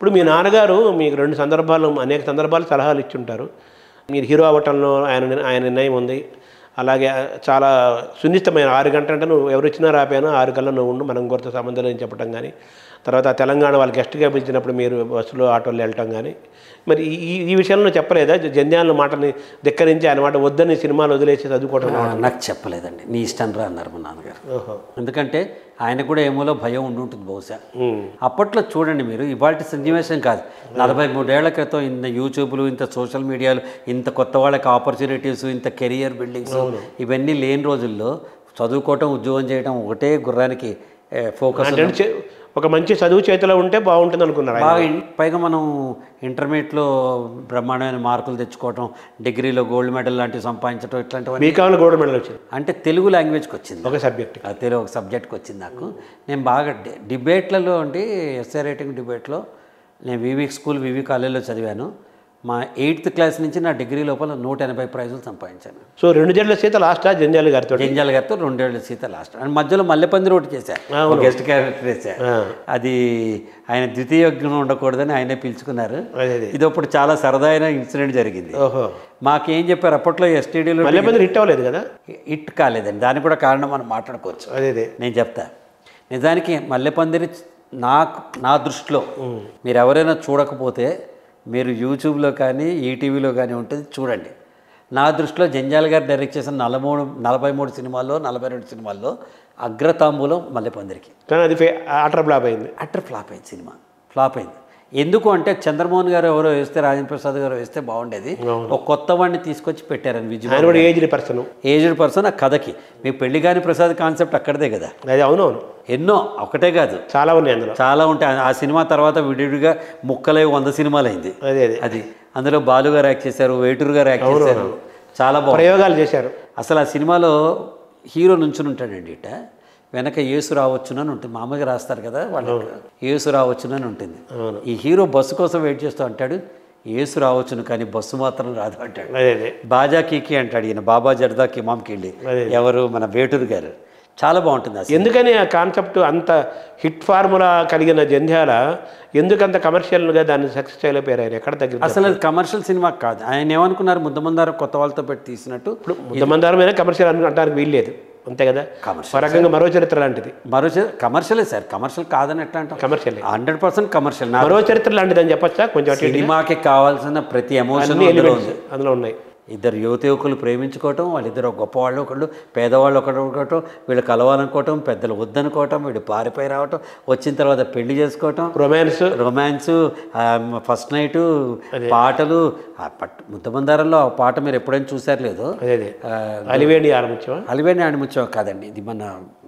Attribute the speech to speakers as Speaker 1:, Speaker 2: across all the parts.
Speaker 1: ఇప్పుడు మీ నాన్నగారు మీకు రెండు సందర్భాలు అనేక సందర్భాలు సలహాలు ఇచ్చుంటారు మీరు హీరో అవ్వటంలో ఆయన ఆయన నిర్ణయం ఉంది అలాగే చాలా సున్నితమైన ఆరు గంటల అంటే నువ్వు ఎవరు వచ్చినా రాపాను ఆరు గంటల నువ్వు ఉండు మనం కొరత సంబంధం లేని చెప్పడం కానీ తర్వాత తెలంగాణ వాళ్ళు గెస్ట్గా పిలిచినప్పుడు మీరు బస్సులో ఆటోలో వెళ్ళటం కానీ మరి ఈ ఈ- ఈ విషయంలో చెప్పలేదా జంధ్యాల మాటని ధిక్కరించి ఆయన మాట వద్దని సినిమాలు వదిలేసి చదువుకోవడం
Speaker 2: ఆ, నాకు చెప్పలేదండి నీ ఇష్టం రా అన్నారు మా నాన్నగారు
Speaker 1: ఓహో
Speaker 2: ఎందుకంటే ఆయన కూడా ఏమోలో భయం ఉండి ఉంటుంది బహుశా
Speaker 1: ఉమ్.
Speaker 2: అప్పట్లో చూడండి మీరు ఇవాటి సన్నివేశం కాదు నలభై మూడేళ్ల క్రితం ఇంత యూట్యూబ్లు ఇంత సోషల్ మీడియాలు ఇంత కొత్త వాళ్ళకి ఆపర్చునిటీస్ ఇంత కెరియర్ బిల్డింగ్స్ ఇవన్నీ లేని రోజుల్లో చదువుకోవటం ఉద్యోగం చేయడం ఒకటే గుర్రానికి ఫోకస్
Speaker 1: అంటే చే- ఒక మంచి చదువు చేతిలో ఉంటే బాగుంటుంది అనుకున్నారు ఆయన.
Speaker 2: బాగా ఇన్- పైగా మనం ఇంటర్మీడియట్లో బ్రహ్మాండమైన మార్కులు తెచ్చుకోవటం డిగ్రీలో గోల్డ్ మెడల్ లాంటివి సంపాదించడం ఇట్లాంటివన్నీ
Speaker 1: బీకామ్లో గోల్డ్ మెడల్ వచ్చింది
Speaker 2: అంటే తెలుగు లాంగ్వేజ్కి వచ్చింది
Speaker 1: ఒక సబ్జెక్ట్
Speaker 2: ఆ తెలుగు ఒక సబ్జెక్ట్కి వచ్చింది నాకు నేను బాగా డి- డిబేట్లలో అండి ఎస్ఏ రైటింగ్ డిబేట్లో నేను వివి స్కూల్ వివి కాలేజీలో చదివాను మా ఎయిత్ క్లాస్ నుంచి నా డిగ్రీ లోపల నూట ఎనభై ప్రైజులు సంపాదించాను
Speaker 1: సో రెండు జడ్ల సీత లాస్ట్ జంజాల గారితో
Speaker 2: జంజాల గారితో రెండేళ్ల సీత లాస్ట్ అండ్ మధ్యలో మల్లెపంది రోడ్డు చేశాను గెస్ట్ క్యారెక్టర్ చేశా అది ఆయన ద్వితీయోగ్యం ఉండకూడదని ఆయనే పిలుచుకున్నారు
Speaker 1: అదే అదే
Speaker 2: ఇది అప్పుడు చాలా సరదాయిన ఇన్సిడెంట్ జరిగింది
Speaker 1: ఓహో
Speaker 2: మాకేం చెప్పారు అప్పట్లో ఎస్టీడీలో
Speaker 1: మళ్ళీ మంది హిట్ అవ్వలేదు కదా
Speaker 2: ఇట్ కాలేదండి దానికి కూడా కారణం మనం మాట్లాడుకోవచ్చు
Speaker 1: అదే అదే
Speaker 2: నేను చెప్తా నిజానికి మల్లెపందిరి నాకు నా దృష్టిలో మీరు ఎవరైనా చూడకపోతే మీరు యూట్యూబ్లో కానీ ఈటీవీలో కానీ ఉంటుంది చూడండి నా దృష్టిలో జంజాల్ గారు డైరెక్ట్ చేసిన నలమూడు నలభై మూడు సినిమాల్లో నలభై రెండు సినిమాల్లో అగ్రతాంబూలం మల్లెపందిరికి
Speaker 1: కానీ అది ఫే- ఆటర్ ఫ్లాప్ అయింది
Speaker 2: అట్టర్ ఫ్లాప్ అయింది సినిమా ఫ్లాప్ అయింది ఎందుకు అంటే చంద్రమోహన్ గారు ఎవరో వేస్తే రాజేంద్ర ప్రసాద్ గారు వేస్తే బాగుండేది ఒక కొత్త వాడిని తీసుకొచ్చి పెట్టారని విజయ్
Speaker 1: ఆయన కూడా ఏజ్డ్ పర్సన్
Speaker 2: ఏజ్డ్ పర్సన్ ఆ కథకి మీ పెళ్లి కాని ప్రసాద్ కాన్సెప్ట్ అక్కడదే కదా
Speaker 1: అది అవునవును
Speaker 2: ఎన్నో ఒకటే కాదు
Speaker 1: చాలా ఉన్నాయి అందులో
Speaker 2: చాలా ఉంటాయి ఆ సినిమా తర్వాత విడివిడిగా ముక్కలై వంద సినిమాలు అయింది
Speaker 1: అదే అదే
Speaker 2: అది అందులో బాలు గారు యాక్ట్ చేశారు వేటూరు గారు యాక్ట్ చేశారు చాలా బాగుంది
Speaker 1: ప్రయోగాలు చేశారు
Speaker 2: అసలు ఆ సినిమాలో హీరో నుంచుని ఉంటాడండి ఇట వెనక ఏసు రావచ్చునని ఉంటుంది మామూలుగా రాస్తారు కదా వాళ్ళు ఏసు రావచ్చునని ఉంటుంది ఈ హీరో బస్సు కోసం వెయిట్ చేస్తూ అంటాడు ఏసు రావచ్చును కానీ బస్సు మాత్రం రాదు అంటాడు
Speaker 1: అదే అదే
Speaker 2: బాజా కీకి అంటాడు ఈయన బాబా జర్దా కిమాంకి వెళ్ళి ఎవరు మన వేటూరు గారు చాలా బాగుంటుంది ఆ సినిమా.
Speaker 1: ఎందుకని ఆ కాన్సెప్ట్ అంత హిట్ ఫార్ములా కలిగిన జంధ్యాల ఎందుకంత కమర్షియల్గా దాన్ని సక్సెస్ చేయలేకపోయారు ఆయన ఎక్కడ తగ్గింది
Speaker 2: అసలు అది కమర్షియల్ సినిమా కాదు ఆయన ఏమనుకున్నారు ముద్దమందారం కొత్త వాళ్ళతో పెట్టి తీసినట్టు
Speaker 1: ముద్దమందారమైన కమర్షియల్ అని అంటానికి వీల్లేదు అంతే కదా
Speaker 2: Commercial.
Speaker 1: ఒక రకంగా మరో చరిత్ర లాంటిది
Speaker 2: మరో కమర్షియలే సార్ కమర్షియల్ కాదని ఎట్లా అంటాం
Speaker 1: కమర్షియల్
Speaker 2: హండ్రెడ్ పర్సెంట్ కమర్షియల్ నా
Speaker 1: మరో చరిత్ర లాంటిది అని చెప్పొచ్చా కొంచెం అటు ఇటు
Speaker 2: సినిమాకి కావాల్సిన ప్రతి ఎమోషన్
Speaker 1: అన్ని
Speaker 2: అందులో
Speaker 1: ఎలిమెంట్స్
Speaker 2: ఉంది
Speaker 1: అందులో ఉన్నాయి
Speaker 2: ఇద్దరు యువత యువకులు ప్రేమించుకోవటం వాళ్ళిద్దరు గొప్పవాళ్ళు ఒకళ్ళు పేదవాళ్ళు ఒకళ్ళు ఒకటం వీళ్ళు కలవాలనుకోవటం పెద్దలు వద్దనుకోవటం వీళ్ళు పారిపోయి రావటం వచ్చిన తర్వాత పెళ్లి చేసుకోవటం
Speaker 1: రొమాన్స్
Speaker 2: రొమాన్స్ ఫస్ట్ నైట్ పాటలు ఆ పట్ ముద్దబందారంలో ఆ పాట మీరు ఎప్పుడైనా చూసారు లేదు
Speaker 1: అదే అదే అలివేణి ఆరంభించమా
Speaker 2: అలివేణి ఆణిముత్యం కాదండి ఇది మన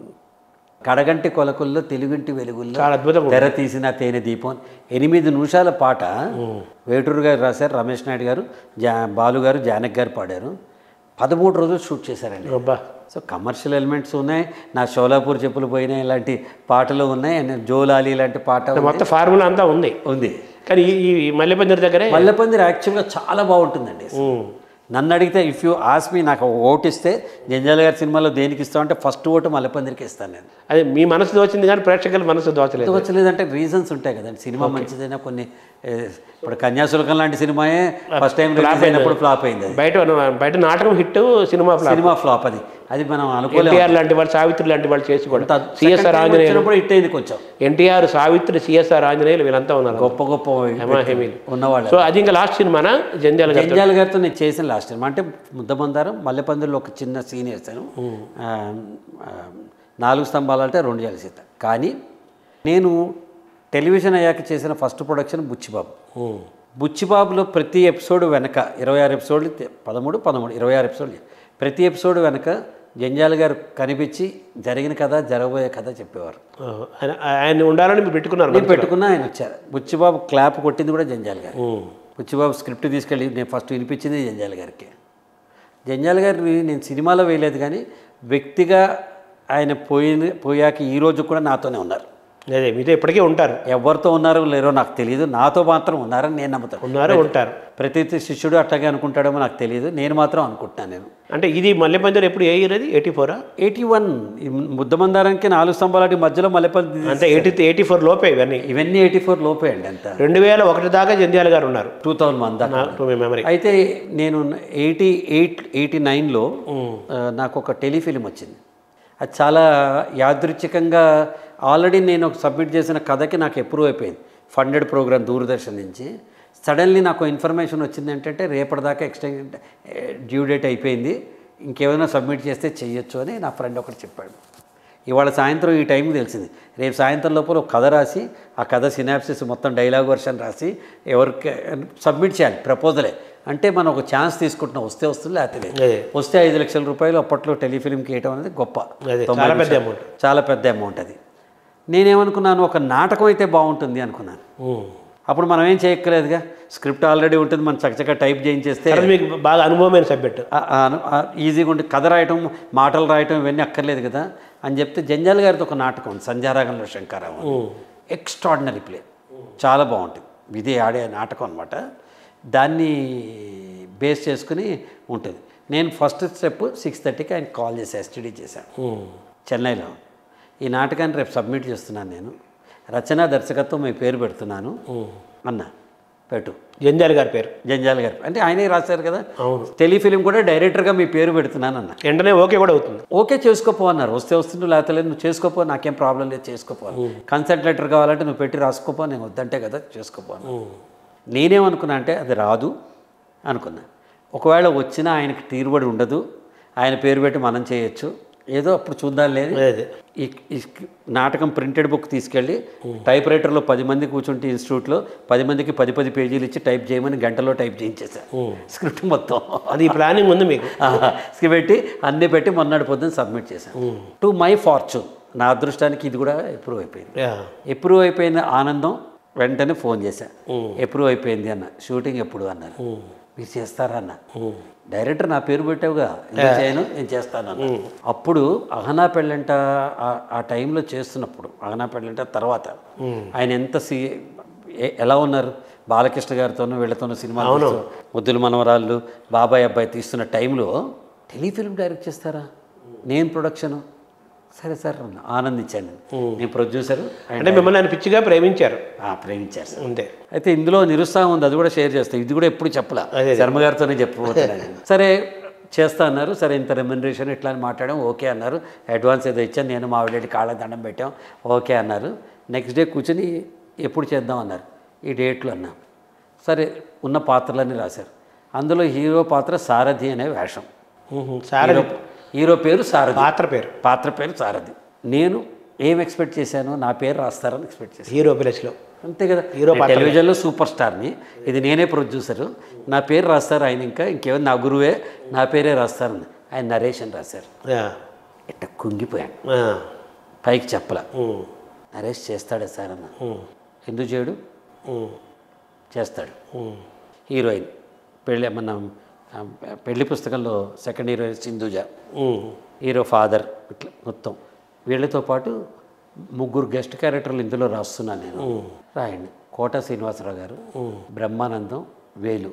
Speaker 2: కడగంటి కొలకుల్లో తెలుగుంటి వెలుగుల్లో
Speaker 1: చాలా అద్భుతంగా ఉంది.
Speaker 2: తెర తీసిన తేనె దీపం ఎనిమిది నిమిషాల పాట వేటూరు గారు రాశారు రమేష్ నాయుడు గారు జా బాలు గారు జానక్ గారు పాడారు పదమూడు రోజులు షూట్ చేశారండి
Speaker 1: అబ్బా
Speaker 2: సో కమర్షియల్ ఎలిమెంట్స్ ఉన్నాయి నా షోలాపూర్ చెప్పులు పోయినాయి ఇలాంటి పాటలు ఉన్నాయి అండ్ జోలాలి ఇలాంటి పాట ఉంది.
Speaker 1: మొత్తం ఫార్ములా అంతా ఉంది
Speaker 2: ఉంది
Speaker 1: కానీ ఈ ఈ మల్లెపందిరి దగ్గరే
Speaker 2: మల్లెపందిరి యాక్చువల్గా చాలా బాగుంటుందండి
Speaker 1: ఉమ్.
Speaker 2: నన్ను అడిగితే ఇఫ్ యూ ఆస్ మీ నాకు ఓటు ఇస్తే జంజాల గారి సినిమాలో దేనికి ఇస్తావు అంటే ఫస్ట్ ఓటు మల్లెపందిరికి ఇస్తాను నేను
Speaker 1: అదే మీ మనసు దోచింది కానీ ప్రేక్షకుల మనసు దోచలేదు
Speaker 2: వచ్చలేదంటే రీజన్స్ ఉంటాయి కదండి సినిమా మంచిదైనా కొన్ని ఏ, ఇప్పుడు కన్యాశుల్కం లాంటి సినిమాయే ఫస్ట్ టైం రిలీజ్ అయినప్పుడు ఫ్లాప్ అయింది అది
Speaker 1: బయట బయట నాటకం hit cinema flop
Speaker 2: cinema flop అది అది మనం అనుకోలేదు
Speaker 1: ఎన్టీఆర్ లాంటి వాళ్ళు సావిత్రి లాంటి వాళ్ళు చేసి కూడా సిఎస్ఆర్ ఆంజనేయులు
Speaker 2: వచ్చినప్పుడు హిట్ అయింది కొంచెం
Speaker 1: ఎన్టీఆర్ సావిత్రి సిఎస్ఆర్ ఆంజనేయులు వీళ్ళంతా ఉన్నారు
Speaker 2: గొప్ప గొప్ప
Speaker 1: హేమీలు.
Speaker 2: ఉన్నవాళ్ళు
Speaker 1: సో అది ఇంకా లాస్ట్ సినిమానా జంధ్యాల గారితో
Speaker 2: జంజాల గారితో నేను చేసిన లాస్ట్ టైం అంటే ముద్దబందారం మల్లెపందుల్లో ఒక చిన్న సీన్ వేస్తాను ఆ, ఆ, నాలుగు స్తంభాలు అంటే రెండు జాలి సీత కానీ నేను టెలివిజన్ అయ్యాక చేసిన ఫస్ట్ ప్రొడక్షన్ బుచ్చిబాబు
Speaker 1: ఉమ్.
Speaker 2: బుచ్చిబాబులో ప్రతి ఎపిసోడ్ వెనక ఇరవై ఆరు ఎపిసోడ్లు తె- పదమూడు పదమూడు ఇరవై ఆరు ఎపిసోడ్లు ప్రతి ఎపిసోడ్ వెనక జంజాల గారు కనిపించి జరిగిన కథ జరగబోయే కథ చెప్పేవారు
Speaker 1: ఓహో. ఆయన ఆయన ఉండాలని మీరు పెట్టుకున్నారు
Speaker 2: నేను పెట్టుకున్నా ఆయన వచ్చారు బుచ్చిబాబు క్లాప్ కొట్టింది కూడా జంజాల గారు
Speaker 1: ఉమ్.
Speaker 2: బుచ్చిబాబు స్క్రిప్ట్ తీసుకెళ్ళి నేను ఫస్ట్ వినిపించింది జంజాల గారికి జంజాల గారిని నేను సినిమాలో వేయలేదు కానీ వ్యక్తిగా ఆయన పోయిన పోయాక ఈ రోజు కూడా నాతోనే ఉన్నారు
Speaker 1: అదే మీతో ఇప్పటికే ఉంటారు
Speaker 2: ఎవరితో ఉన్నారో లేరో నాకు తెలియదు నాతో మాత్రం ఉన్నారని నేను నమ్ముతాను
Speaker 1: ఉన్నారు ఉంటారు
Speaker 2: ప్రతి శిష్యుడు అట్లాగే అనుకుంటాడేమో నాకు తెలియదు నేను మాత్రం అనుకుంటున్నాను నేను
Speaker 1: అంటే ఇది మల్లెపందిరి ఎప్పుడు ఏ ఇయర్ అది ఎయిటీ ఫోరా
Speaker 2: ఎయిటీ వన్ ముద్దమందారానికి నాలుగు స్తంభాలటి మధ్యలో మల్లెపల్లి
Speaker 1: అంటే ఎయిటీ ఎయిటీ ఫోర్ లోపే ఇవన్నీ
Speaker 2: ఇవన్నీ ఎయిటీ ఫోర్ లోపే అండి అంత
Speaker 1: రెండు వేల ఒకటి దాకా జంధ్యాల గారు ఉన్నారు
Speaker 2: టూ థౌజండ్ వన్ దాకా
Speaker 1: టు మీ మెమరీ
Speaker 2: అయితే నేను ఎయిటీ ఎయిట్ ఎయిటీ నైన్లో నాకు ఒక టెలిఫిలిం వచ్చింది అది చాలా యాదృచ్ఛికంగా ఆల్రెడీ నేను ఒక సబ్మిట్ చేసిన కథకి నాకు అప్రూవ్ అయిపోయింది ఫండెడ్ ప్రోగ్రామ్ దూరదర్శన్ నుంచి సడన్లీ నాకు ఇన్ఫర్మేషన్ వచ్చింది ఏంటంటే రేపటిదాకా ఎక్స్టెండ్ డ్యూ డేట్ అయిపోయింది ఇంకేమైనా సబ్మిట్ చేస్తే చెయ్యొచ్చు అని నా ఫ్రెండ్ ఒకటి చెప్పాడు ఇవాళ సాయంత్రం ఈ టైంకి తెలిసింది రేపు సాయంత్రం లోపల ఒక కథ రాసి ఆ కథ సినాప్సిస్ మొత్తం డైలాగ్ వర్షన్ రాసి ఎవరికి సబ్మిట్ చేయాలి ప్రపోజలే అంటే మనం ఒక ఛాన్స్ తీసుకుంటున్నాం వస్తే వస్తుంది లేకపోతే లేదు.
Speaker 1: అదే.
Speaker 2: వస్తే ఐదు లక్షల రూపాయలు అప్పట్లో టెలిఫిలింకి వేయటం అనేది గొప్ప
Speaker 1: అదే,
Speaker 2: తొంభై
Speaker 1: చాలా పెద్ద
Speaker 2: నిమిషాలు.
Speaker 1: అమౌంట్.
Speaker 2: చాలా పెద్ద అమౌంట్ అది నేనేమనుకున్నాను ఒక నాటకం అయితే బాగుంటుంది అనుకున్నాను అప్పుడు మనం ఏం చేయక్కర్లేదుగా స్క్రిప్ట్ ఆల్రెడీ ఉంటుంది మనం చక్కచక్క టైప్ చేయించేస్తే
Speaker 1: తర్వాత మీకు బాగా అనుభవమైన సబ్జెక్ట్
Speaker 2: ఆ- ఆ అను- ఆ ఈజీగా ఉంటుంది కథ రాయటం మాటలు రాయటం ఇవన్నీ అక్కర్లేదు కదా అని చెప్తే జంజాల గారితో ఒక నాటకం ఉంది సంధ్యారాగంలో శంకరావు ఎక్స్ట్రాడినరీ ప్లే చాలా బాగుంటుంది ఇది ఆడే నాటకం అనమాట దాన్ని బేస్ చేసుకుని ఉంటుంది నేను ఫస్ట్ స్టెప్ సిక్స్ థర్టీకి ఆయన కాల్ చేసి ఎస్టీడీ చేశాను చెన్నైలో ఈ నాటకాన్ని రేపు సబ్మిట్ చేస్తున్నాను నేను రచన దర్శకత్వం మీ పేరు పెడుతున్నాను అన్న పెట్టు
Speaker 1: జంధ్యాల గారి పేరు
Speaker 2: జంజాల్ గారు అంటే ఆయనే రాశారు కదా
Speaker 1: అవును.
Speaker 2: టెలిఫిలిం కూడా డైరెక్టర్గా మీ పేరు పెడుతున్నాను అన్న
Speaker 1: వెంటనే ఓకే కూడా అవుతుంది
Speaker 2: ఓకే చేసుకోపో అన్నారు వస్తే వస్తుండు లేకపోతే లేదు నువ్వు చేసుకోపో నాకేం ప్రాబ్లం లేదు చేసుకోపో కన్సల్ట్ లెటర్ కావాలంటే నువ్వు పెట్టి రాసుకోపో నేను వద్దంటే కదా చేసుకోపో అన్న నేనేమనుకున్నా అంటే అది రాదు అనుకున్నా ఒకవేళ వచ్చినా ఆయనకి తీరుబడి ఉండదు ఆయన పేరు పెట్టి మనం చేయొచ్చు ఏదో అప్పుడు చూద్దాం లేదు
Speaker 1: అదే
Speaker 2: ఈ ఈ నాటకం ప్రింటెడ్ బుక్ తీసుకెళ్ళి టైప్ రైటర్లో పది మంది కూర్చుంటే ఇన్స్టిట్యూట్లో పది మందికి పది పది పేజీలు ఇచ్చి టైప్ చేయమని గంటలో టైప్ చేయించేశాను స్క్రిప్ట్ మొత్తం
Speaker 1: అది ప్లానింగ్ ఉంది మీకు
Speaker 2: స్క్రిప్ట్ పెట్టి అన్నీ పెట్టి మొన్నటి పొద్దున్న సబ్మిట్ చేశాను టు మై ఫార్చ్యూన్ నా అదృష్టానికి ఇది కూడా అప్రూవ్ అయిపోయింది
Speaker 1: యా.
Speaker 2: అప్రూవ్ అయిపోయిన ఆనందం వెంటనే ఫోన్ చేశా అప్రూవ్ అయిపోయింది అన్న షూటింగ్ ఎప్పుడు అన్నారు మీరు చేస్తారా అన్న డైరెక్టర్ నా పేరు పెట్టావుగా ఎందుకు చేయను నేను చేస్తాను అన్న అప్పుడు అహనా పెళ్ళంట ఆ- ఆ టైంలో చేస్తున్నప్పుడు అహనా పెళ్ళంట తర్వాత ఆయన ఎంత సి ఎ- ఎలా ఉన్నారు బాలకృష్ణ గారితోనూ వీళ్ళతోనూ సినిమా ముద్దుల మనవరాళ్ళు బాబాయ్ అబ్బాయి తీస్తున్న టైంలో టెలిఫిల్మ్ డైరెక్ట్ చేస్తారా నేను ప్రొడక్షను సరే సార్ అన్న. ఆనందించాను నేను. నేను ప్రొడ్యూసరు
Speaker 1: అంటే మిమ్మల్ని ఆయన పిచ్చిగా ప్రేమించారు
Speaker 2: ప్రేమించారు సార్
Speaker 1: అంతే
Speaker 2: అయితే ఇందులో నిరుత్సాహం ఉంది అది కూడా షేర్ చేస్తాను ఇది కూడా ఎప్పుడు చెప్పలా శర్మ గారితోనే చెప్పబోతున్నాను సరే చేస్తా అన్నారు సరే ఇంత రెమ్యునరేషన్ ఇట్లా అని మాట్లాడాం ఓకే అన్నారు అడ్వాన్స్ ఏదో ఇచ్చాను నేను మా ఆవిడ కాళ్ళ దండం పెట్టాం ఓకే అన్నారు నెక్స్ట్ డే కూర్చొని ఎప్పుడు చేద్దాం అన్నారు ఈ డేట్లు అన్నాం సరే ఉన్న పాత్రలన్నీ రాశారు అందులో హీరో పాత్ర సారథి అనే వేషం
Speaker 1: మ్మ్. సారథి
Speaker 2: హీరో హీరో పేరు సారథి
Speaker 1: పాత్ర పేరు
Speaker 2: పాత్ర పేరు సారథి నేను ఏం ఎక్స్పెక్ట్ చేశాను నా పేరు రాస్తారని ఎక్స్పెక్ట్ చేశాను
Speaker 1: హీరో ప్లేస్లో
Speaker 2: అంతే కదా
Speaker 1: హీరో
Speaker 2: నేను టెలివిజన్లో సూపర్ స్టార్ని ఇది నేనే ప్రొడ్యూసరు నా పేరు రాస్తారు ఆయన ఇంకా ఇంకేమో నా గురువే నా పేరే రాస్తారు ఆయన నరేష్ అని రాశారు
Speaker 1: యా.
Speaker 2: ఇట్ట కుంగిపోయాను
Speaker 1: ఆ.
Speaker 2: పైకి చెప్పల
Speaker 1: మ్మ్.
Speaker 2: నరేష్ చేస్తాడే సార్ అన్న
Speaker 1: మ్మ్.
Speaker 2: ఎందుకు చేయడు
Speaker 1: మ్మ్.
Speaker 2: చేస్తాడు
Speaker 1: మ్మ్.
Speaker 2: హీరోయిన్ పెళ్ళి మన ఆ, పెళ్లి పుస్తకంలో second heroine Sindhuja
Speaker 1: hmm.
Speaker 2: Hero father ఇట్లా మొత్తం వీళ్ళతో పాటు ముగ్గురు గెస్ట్ క్యారెక్టర్లు ఇందులో రాస్తున్నాను నేను రాయండి కోట శ్రీనివాసరావు గారు బ్రహ్మానందం వేలు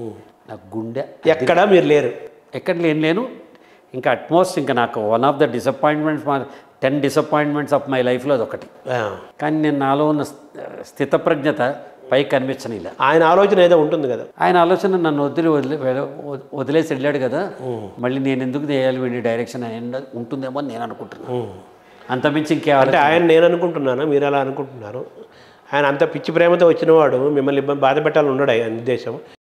Speaker 2: నా గుండె
Speaker 1: ఎక్కడ మీరు లేరు
Speaker 2: ఎక్కడ లేను లేను ఇంకా అట్మోస్ట్ ఇంకా నాకు వన్ ఆఫ్ ద డిసప్పాయింట్మెంట్స్ మా టెన్ డిసప్పాయింట్మెంట్స్ ఆఫ్ మై లైఫ్లో అదొకటి
Speaker 1: ఆ.
Speaker 2: కానీ నేను నాలో ఉన్న స్థితప్రజ్ఞత పైకి కనిపించని ఇలా
Speaker 1: ఆయన ఆలోచన ఏదో ఉంటుంది కదా
Speaker 2: ఆయన ఆలోచన నన్ను వదిలి వదిలే వెల- వద- వదిలేసి వెళ్ళాడు కదా మళ్ళీ నేను ఎందుకు చేయాలి వీడి డైరెక్షన్ ఆయన ఉంటుందేమో అని నేను అనుకుంటున్నాను అంతమించి ఇంకే
Speaker 1: అంటే
Speaker 2: ఆలోచన
Speaker 1: ఆయన నేను అనుకుంటున్నాను మీరు అలా అనుకుంటున్నారు ఆయన అంత పిచ్చి ప్రేమతో వచ్చినవాడు మిమ్మల్ని ఇబ్బంది బాధ పెట్టాలని ఉండడు ఆయన ఉద్దేశం